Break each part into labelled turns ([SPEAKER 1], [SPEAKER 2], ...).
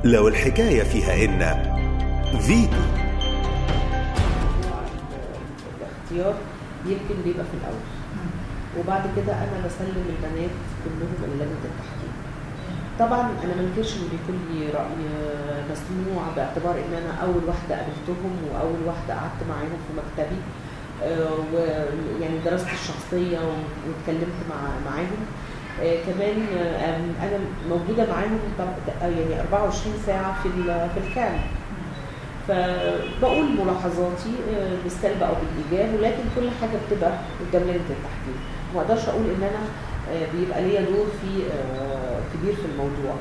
[SPEAKER 1] لو الحكاية فيها إن فيتو
[SPEAKER 2] الاختيار يمكن بيبقى في الاول وبعد كده انا بسلم البنات كلهم لجنه التحكيم طبعا انا ما انكرش ان بيكون لي راي مسموع باعتبار ان انا اول واحده قابلتهم واول واحده قعدت معاهم في مكتبي آه، ويعني درست الشخصيه و- واتكلمت مع معاهم آه، كمان آه، آم، انا موجوده معاهم طب- يعني 24 ساعه في ال- في الكامب فبقول ملاحظاتي آه، بالسلب او بالايجاب ولكن كل حاجه بتبقى قدام لجنه التحكيم ما اقدرش اقول ان انا آه، بيبقى ليا دور في آه، كبير في الموضوع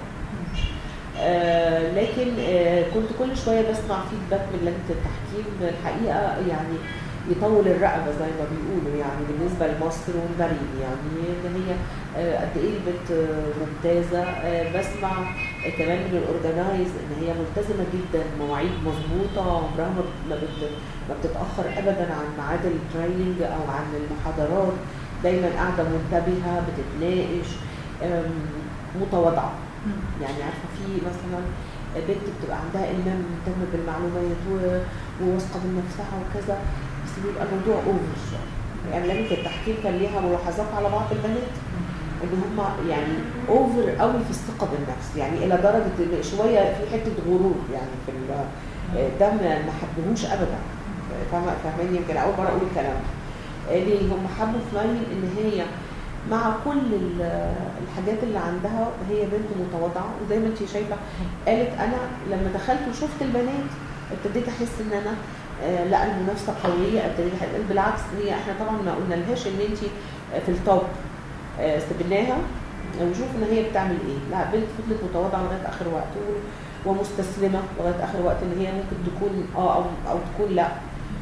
[SPEAKER 2] آه، لكن آه، كنت كل شويه بسمع فيدباك من لجنه التحكيم الحقيقه يعني يطول الرقبه زي ما بيقولوا يعني بالنسبه لمصر والمريم يعني ان هي آه، قد ايه البنت آه، ممتازه آه، بسمع آه، كمان من الاورجنايز ان هي ملتزمه جدا مواعيد مظبوطه عمرها ما بت- ما بت- ما بتتاخر ابدا عن ميعاد التريننج او عن المحاضرات دايما قاعده منتبهه بتتناقش آم، متواضعه يعني عارفه في مثلا بنت بتبقى عندها المام مهتمه بالمعلومات و- وواثقه من نفسها وكذا بس بيبقى الموضوع اوفر شويه يعني لجنه التحكيم كان ليها ملاحظات على بعض البنات ان هم يعني اوفر قوي في الثقه بالنفس يعني الى درجه ان شويه في حته غرور يعني في ال- ده ما ما حبهوش ابدا فاهمه فاهماني يمكن اول مره اقول الكلام ده. ليه هم حبوا في مريم ان هي مع كل ال- الحاجات اللي عندها هي بنت متواضعه وزي ما انت شايفه قالت انا لما دخلت وشفت البنات ابتديت احس ان انا آه، لا المنافسه قويه ابتديت أحس- بالعكس هي احنا طبعا ما قلنا لهاش ان انت في التوب آه، سبناها ونشوف ان هي بتعمل ايه لا بنت فضلت متواضعه لغايه اخر وقت و- ومستسلمه لغايه اخر وقت ان هي ممكن تكون اه او او تكون لا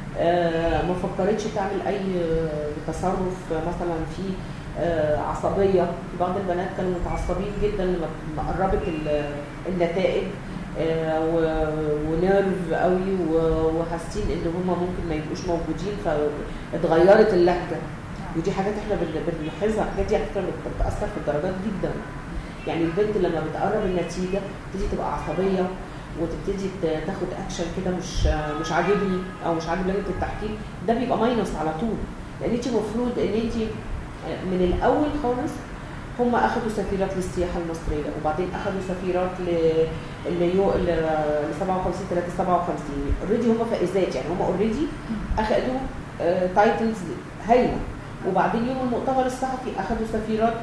[SPEAKER 2] آه، ما فكرتش تعمل اي آه، تصرف مثلا في آه، عصبيه في بعض البنات كانوا متعصبين جدا لما لما قربت ال- النتائج آه، و- ونيرف قوي و- وحاسين ان هم ممكن ما يبقوش موجودين فاتغيرت اللهجه ودي حاجات احنا بن- بنلاحظها الحاجات دي على فكره بت- بتاثر في الدرجات جدا يعني البنت لما بتقرب النتيجه تبتدي تبقى عصبيه وتبتدي ت- تاخد اكشن كده مش مش عاجبني او مش عاجب لجنه التحكيم ده بيبقى ماينس على طول لان انت المفروض ان انت من الاول خالص هم اخذوا سفيرات للسياحه المصريه وبعدين اخذوا سفيرات ل ليو ل 57 3 57 اوريدي هم فائزات يعني هم اوريدي اخذوا تايتلز هايله وبعدين يوم المؤتمر الصحفي اخذوا سفيرات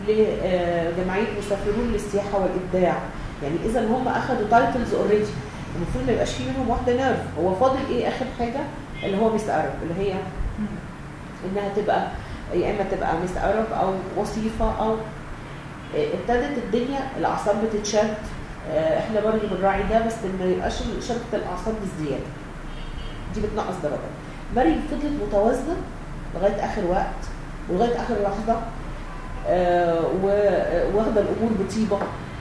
[SPEAKER 2] لجمعيه مسافرون للسياحه والابداع يعني اذا هم اخذوا تايتلز اوريدي المفروض ما يبقاش في منهم واحده نيرف هو فاضل ايه اخر حاجه اللي هو ميس ارب اللي هي انها تبقى يا اما تبقى ميس ارب او وصيفه او ابتدت الدنيا الاعصاب بتتشد آه، احنا برضه بنراعي ده بس ما يبقاش شبكه الاعصاب بالزياده دي بتنقص درجات مريم فضلت متوازنه لغايه اخر وقت ولغايه اخر لحظه آه، و- واخده الامور بطيبه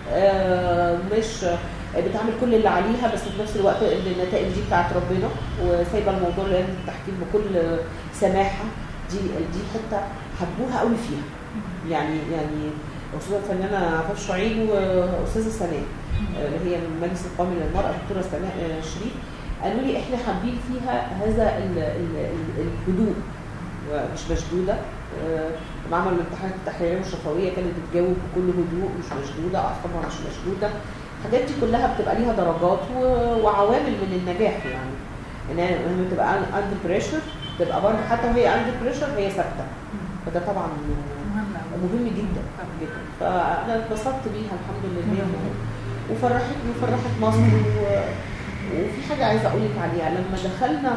[SPEAKER 2] آه، مش بتعمل كل اللي عليها بس في نفس الوقت ان النتائج دي بتاعت ربنا وسايبه الموضوع لجنه التحكيم بكل سماحه دي دي حته حبوها قوي فيها يعني يعني خصوصا الفنانه عفاف شعيب واستاذه سناء آه، اللي هي من المجلس القومي للمراه الدكتوره سناء آه، شريف قالوا لي احنا حابين فيها هذا ال- ال- ال- الهدوء مش مشدوده آه، لما عملوا الامتحانات التحريريه والشفويه كانت بتجاوب بكل هدوء مش مشدوده اعصابها مش مشدوده الحاجات دي كلها بتبقى ليها درجات و- وعوامل من النجاح يعني ان هي لما تبقى اندر بريشر تبقى برضه حتى وهي اندر بريشر هي ثابته فده طبعا
[SPEAKER 3] مهم أوي.
[SPEAKER 2] مهم جدا جدا فانا اتبسطت بيها الحمد لله وفرحتني وفرحت مصر و... وفي حاجه عايزه اقول لك عليها لما دخلنا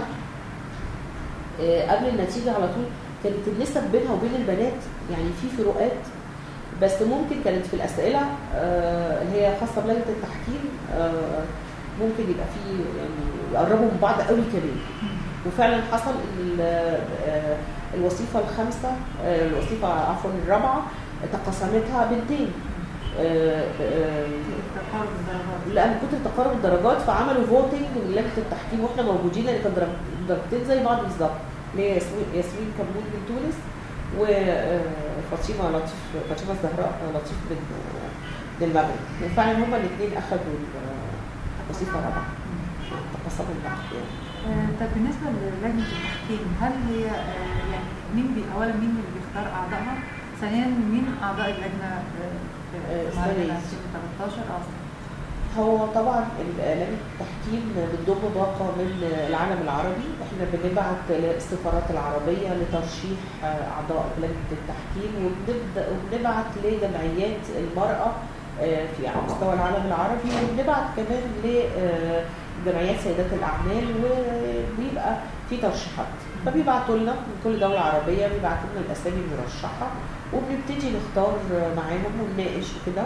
[SPEAKER 2] آه، قبل النتيجه على طول كانت النسب بينها وبين البنات يعني في فروقات بس ممكن كانت في الاسئله آه، اللي هي خاصه بلجنه التحكيم آه، ممكن يبقى في يعني يقربوا من بعض قوي كمان وفعلا حصل ان ال- آه، الوظيفه الخامسه آه، الوظيفه عفوا الرابعه تقاسمتها بنتين آه، آه،
[SPEAKER 3] تقارب الدرجات
[SPEAKER 2] لا من كتر تقارب الدرجات فعملوا فوتنج من لجنه التحكيم واحنا موجودين لان كان درج- درجتين زي بعض بالظبط اللي هي ياسمين ياسمين كمون من تونس وفاطمه لطيف فاطمه الزهراء لطيف من للمغرب وفعلا هما الاثنين اخذوا ال- وظيفه رابعه تقسموا الوقت يعني
[SPEAKER 3] آه، طب بالنسبه للجنه التحكيم هل هي آه، يعني مين بي اولا مين اللي بيختار اعضائها؟ ثانيا مين اعضاء اللجنه آه، في
[SPEAKER 2] آه،
[SPEAKER 3] في مهرجان
[SPEAKER 2] استاذ
[SPEAKER 3] 2013 اه
[SPEAKER 2] هو طبعا ال- لجنه التحكيم بتضم باقه من العالم العربي احنا بنبعت للسفارات العربيه لترشيح اعضاء لجنه التحكيم وبنبدا وبنبعت لجمعيات المراه آه، في على مستوى العالم العربي وبنبعت كمان لجمعيات سيدات الاعمال وبيبقى في ترشيحات فبيبعتوا لنا من كل دوله عربيه بيبعتوا لنا الاسامي المرشحه وبنبتدي نختار معاهم ونناقش وكده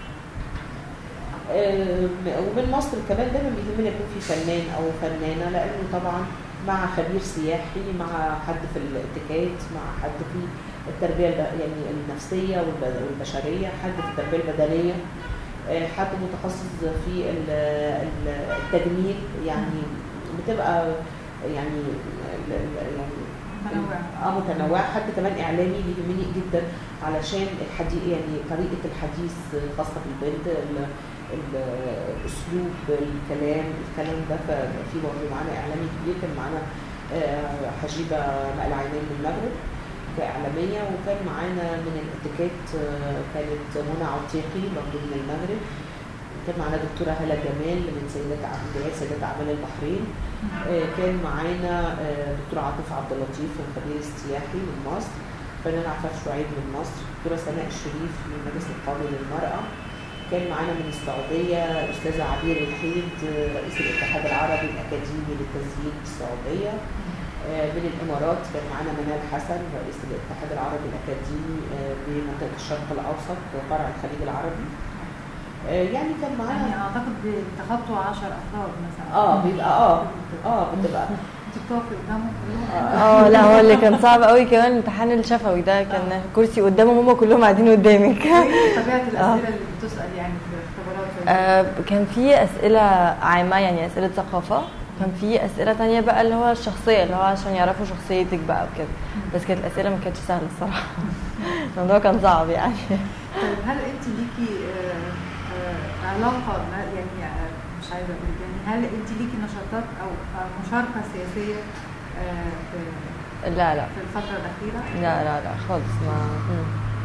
[SPEAKER 2] آم، ومن مصر كمان دايما بيهمنا يكون في فنان او فنانه لانه طبعا مع خبير سياحي مع حد في الاتيكيت مع حد في التربيه الب- يعني النفسيه والب- والبشريه حد في التربيه البدنيه آه، حد متخصص في ال- ال- التجميل يعني بتبقى يعني ال- ال- يعني
[SPEAKER 3] متنوعه
[SPEAKER 2] اه متنوعه حد كمان اعلامي بيهمني جدا علشان الحديث يعني طريقه الحديث خاصه بالبنت ال- ال- اسلوب الكلام الكلام ده ففي برضه معانا اعلامي كبير كان معانا آه، حجيبه مقل عينين من المغرب كاعلاميه وكان معانا من الاتيكيت آه، كانت منى عتيقي برضه من المغرب كان معانا دكتوره هلا جمال من سيدات أعمال- جمعيه سيدات اعمال البحرين آه، كان معانا آه، دكتور عاطف عبد اللطيف الخبير السياحي من مصر فنان عفاف شعيب من مصر دكتوره سناء الشريف من المجلس القومي للمراه كان معانا من السعوديه الاستاذه عبير الحيد آه، رئيس الاتحاد العربي الاكاديمي للتزيين بالسعوديه آه، من الامارات كان معانا منال حسن رئيس الاتحاد العربي الاكاديمي آه، بمنطقه الشرق الاوسط فرع الخليج العربي آه، يعني كان معانا
[SPEAKER 3] يعني اعتقد بتخطوا 10 افراد مثلا
[SPEAKER 2] اه بيبقى اه اه بتبقى
[SPEAKER 3] انت بتقفي قدامهم كلهم
[SPEAKER 2] آه.
[SPEAKER 4] اه لا هو اللي كان صعب قوي كمان الامتحان الشفوي ده كان كرسي قدامهم هم كلهم قاعدين قدامك
[SPEAKER 3] ايه طبيعه الاسئله اللي بتسال يعني في الاختبارات زي دي؟
[SPEAKER 4] آه، كان في اسئله عامه يعني اسئله ثقافه كان في اسئله تانية بقى اللي هو الشخصيه اللي هو عشان يعرفوا شخصيتك بقى وكده بس كانت الاسئله ما كانتش سهله الصراحه الموضوع كان صعب يعني
[SPEAKER 3] طيب هل انت ليكي آه، آه، علاقه ما- يعني آه، مش عايزه اقول يعني هل انت ليكي نشاطات او آه، مشاركه سياسيه آه، في
[SPEAKER 4] لا لا
[SPEAKER 3] في الفتره الاخيره؟
[SPEAKER 4] لا لا لا خالص ما مم.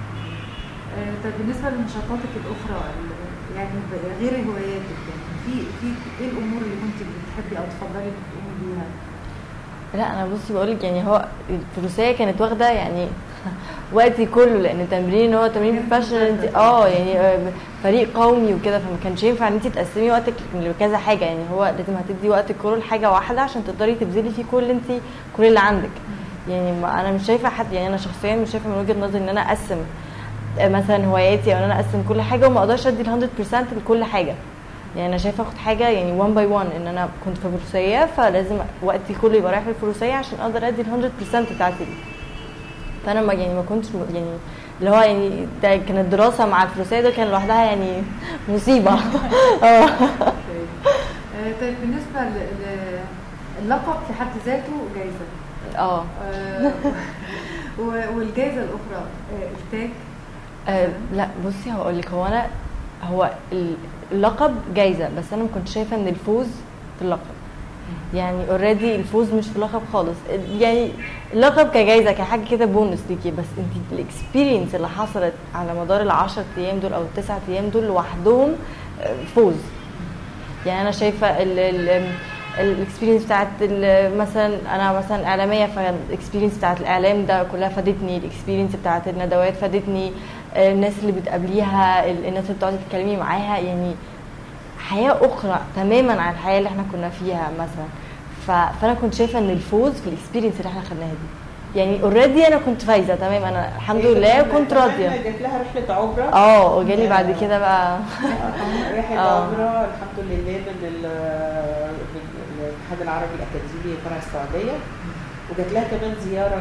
[SPEAKER 3] آه، طيب بالنسبه لنشاطاتك الاخرى ال- يعني ب- غير هواياتك يعني في في ايه الامور اللي كنت بتحبي او تفضلي انك تقومي بيها؟
[SPEAKER 4] لا انا بصي بقول لك يعني هو الفروسيه كانت واخده يعني وقتي كله لان تمرين هو تمرين بروفيشنال انت اه يعني آه، فريق قومي وكده فما كانش ينفع ان انت تقسمي وقتك لكذا حاجه يعني هو لازم هتدي وقتك كله لحاجه واحده عشان تقدري تبذلي فيه كل انت كل اللي عندك يعني ما انا مش شايفه حد يعني انا شخصيا مش شايفه من وجهه نظري ان انا اقسم آه، مثلا هواياتي او ان انا اقسم كل حاجه وما اقدرش ادي ال 100% لكل حاجه يعني انا شايفه اخد حاجه يعني 1 باي 1 ان انا كنت في الفروسيه فلازم وقتي كله يبقى رايح في الفروسيه عشان اقدر ادي ال 100% بتاعتي دي فانا ما يعني ما كنتش م- يعني اللي هو يعني ده كانت دراسه مع الفروسيه ده كان لوحدها يعني مصيبه اه
[SPEAKER 3] طيب آه، طيب بالنسبه ل- ل- اللقب في حد ذاته جايزه
[SPEAKER 4] اه
[SPEAKER 3] آه، و- والجائزه الاخرى آه، التاج
[SPEAKER 4] آه، لا بصي هقول لك هو انا هو ال- اللقب جايزه بس انا ما كنتش شايفه ان الفوز في اللقب يعني اوريدي الفوز مش في اللقب خالص يعني اللقب كجايزه كحاجه كده بونس ليكي بس انت الاكسبيرينس اللي حصلت على مدار العشر ايام دول او التسعة ايام دول لوحدهم آه، فوز يعني انا شايفه الاكسبيرينس بتاعت ال- مثلا انا مثلا اعلاميه فالاكسبيرينس بتاعت الاعلام ده كلها فادتني الاكسبيرينس بتاعت الندوات فادتني آه، الناس اللي بتقابليها ال- الناس اللي بتقعدي تتكلمي معاها يعني حياه اخرى تماما عن الحياه اللي احنا كنا فيها مثلا ف- فانا كنت شايفه ان الفوز في الاكسبيرينس اللي احنا خدناها دي يعني اوريدي انا كنت فايزه تمام انا الحمد لله كنت راضيه
[SPEAKER 2] جات لها رحله عمره
[SPEAKER 4] اه وجالي بعد كده بقى
[SPEAKER 2] رحله
[SPEAKER 4] آه.
[SPEAKER 2] عمره الحمد لله من ال- من الاتحاد العربي الاكاديمي فرع السعوديه وجات لها كمان زياره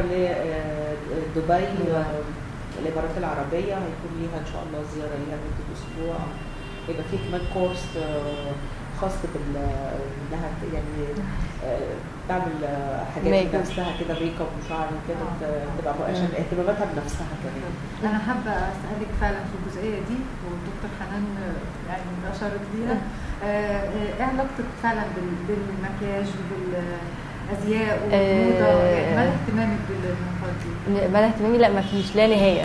[SPEAKER 2] لدبي الامارات العربيه هيكون ليها ان شاء الله زياره ليها لمده اسبوع يبقى في كمان كورس آه، خاص بال انها ت- يعني آه، تعمل آه، حاجات
[SPEAKER 4] ميك اب.
[SPEAKER 2] بنفسها كده ميك اب وشعر وكده
[SPEAKER 3] آه.
[SPEAKER 2] ت- تبقى عشان اهتماماتها بنفسها كمان
[SPEAKER 3] انا حابه اسالك فعلا في الجزئيه دي والدكتور حنان يعني اشارت ليها آه، آه، ايه علاقتك فعلا بال- بالمكياج وبالازياء والموضه
[SPEAKER 4] آه.
[SPEAKER 3] يعني مدى اهتمامك بالنقاط دي؟
[SPEAKER 4] مدى اهتمامي لا مفيش لا نهايه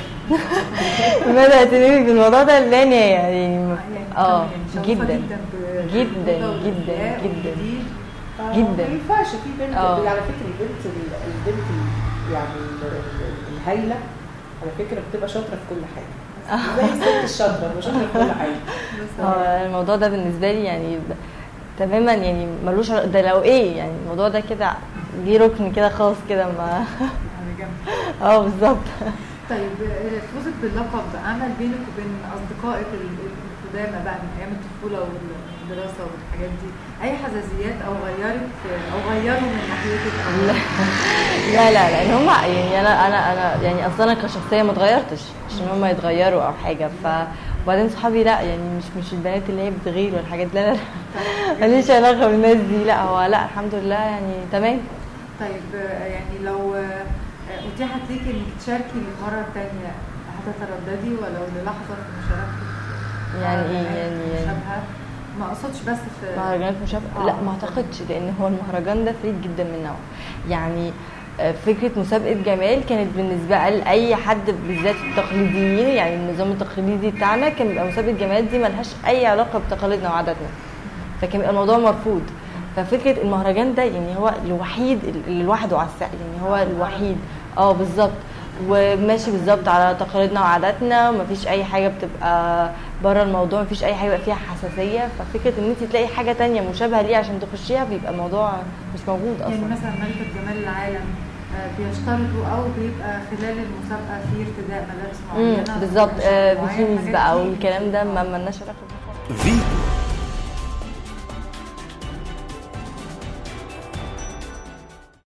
[SPEAKER 4] مدى اهتمامي بالموضوع ده لا نهايه يعني
[SPEAKER 3] يعني
[SPEAKER 4] اه
[SPEAKER 3] يعني شغوفة
[SPEAKER 4] جدا
[SPEAKER 3] جدا ب-
[SPEAKER 4] جدا
[SPEAKER 3] بالموضة
[SPEAKER 4] جدا
[SPEAKER 3] والأزياء
[SPEAKER 4] جدا
[SPEAKER 3] والجديد.
[SPEAKER 2] آه،
[SPEAKER 4] جدا.
[SPEAKER 2] ما ينفعش في بنت
[SPEAKER 4] آه.
[SPEAKER 2] على فكره البنت ال- البنت ال- يعني ال- ال- الهايله على فكره بتبقى شاطره في كل حاجه زي الست الشاطره بتبقى شاطره في كل حاجه
[SPEAKER 3] بس
[SPEAKER 4] اه الموضوع ده بالنسبه لي يعني ب- تماما يعني ملوش علاقة- ده لو ايه يعني الموضوع ده كده ليه ركن كده خاص كده ما
[SPEAKER 3] على جنب.
[SPEAKER 4] اه بالظبط
[SPEAKER 3] طيب آه، فوزك باللقب عمل بينك وبين اصدقائك ال- القدامى بقى من ايام الطفوله والدراسه والحاجات دي اي حساسيات او غيرت او غيروا من ناحيتك او
[SPEAKER 4] لا لا لا لان هم يعني انا انا انا يعني اصلا انا كشخصيه ما اتغيرتش عشان هم يتغيروا او حاجه ف وبعدين صحابي لا يعني مش مش البنات اللي هي بتغير والحاجات لا لا لا ماليش علاقه بالناس دي لا هو لا الحمد لله يعني تمام
[SPEAKER 3] طيب آه، يعني لو آه، اتيحت ليكي انك تشاركي للمره الثانيه هتترددي ولو للحظه في مشاركتك
[SPEAKER 4] يعني
[SPEAKER 3] مع
[SPEAKER 4] ايه
[SPEAKER 3] بنات
[SPEAKER 4] يعني يعني
[SPEAKER 3] مشابهه ما اقصدش بس في
[SPEAKER 4] مهرجانات مشابهه لا ما اعتقدش لان هو المهرجان ده فريد جدا من نوعه يعني آه، فكره مسابقه جمال كانت بالنسبه لاي حد بالذات التقليديين يعني النظام التقليدي بتاعنا كان بيبقى مسابقه جمال دي ملهاش اي علاقه بتقاليدنا وعاداتنا فكان بيبقى الموضوع مرفوض ففكره المهرجان ده يعني هو الوحيد اللي لوحده على الساحه يعني هو الوحيد اه بالظبط وماشي بالظبط على تقاليدنا وعاداتنا ومفيش اي حاجه بتبقى بره الموضوع مفيش اي حاجه بيبقى فيها حساسيه ففكره ان انت تلاقي حاجه تانية مشابهه ليه عشان تخشيها بيبقى الموضوع مش موجود
[SPEAKER 3] يعني
[SPEAKER 4] اصلا
[SPEAKER 3] مثلا ملكة جمال العالم آه، بيشترطوا او بيبقى خلال المسابقه في ارتداء ملابس
[SPEAKER 4] امم
[SPEAKER 3] معينه
[SPEAKER 4] بالظبط
[SPEAKER 3] وشكل
[SPEAKER 4] آه،
[SPEAKER 3] معين،
[SPEAKER 4] بيكينيز
[SPEAKER 3] الحاجات
[SPEAKER 4] بقى
[SPEAKER 3] دي.
[SPEAKER 4] والكلام ده ما مالناش علاقه بيه خالص.
[SPEAKER 1] فيتو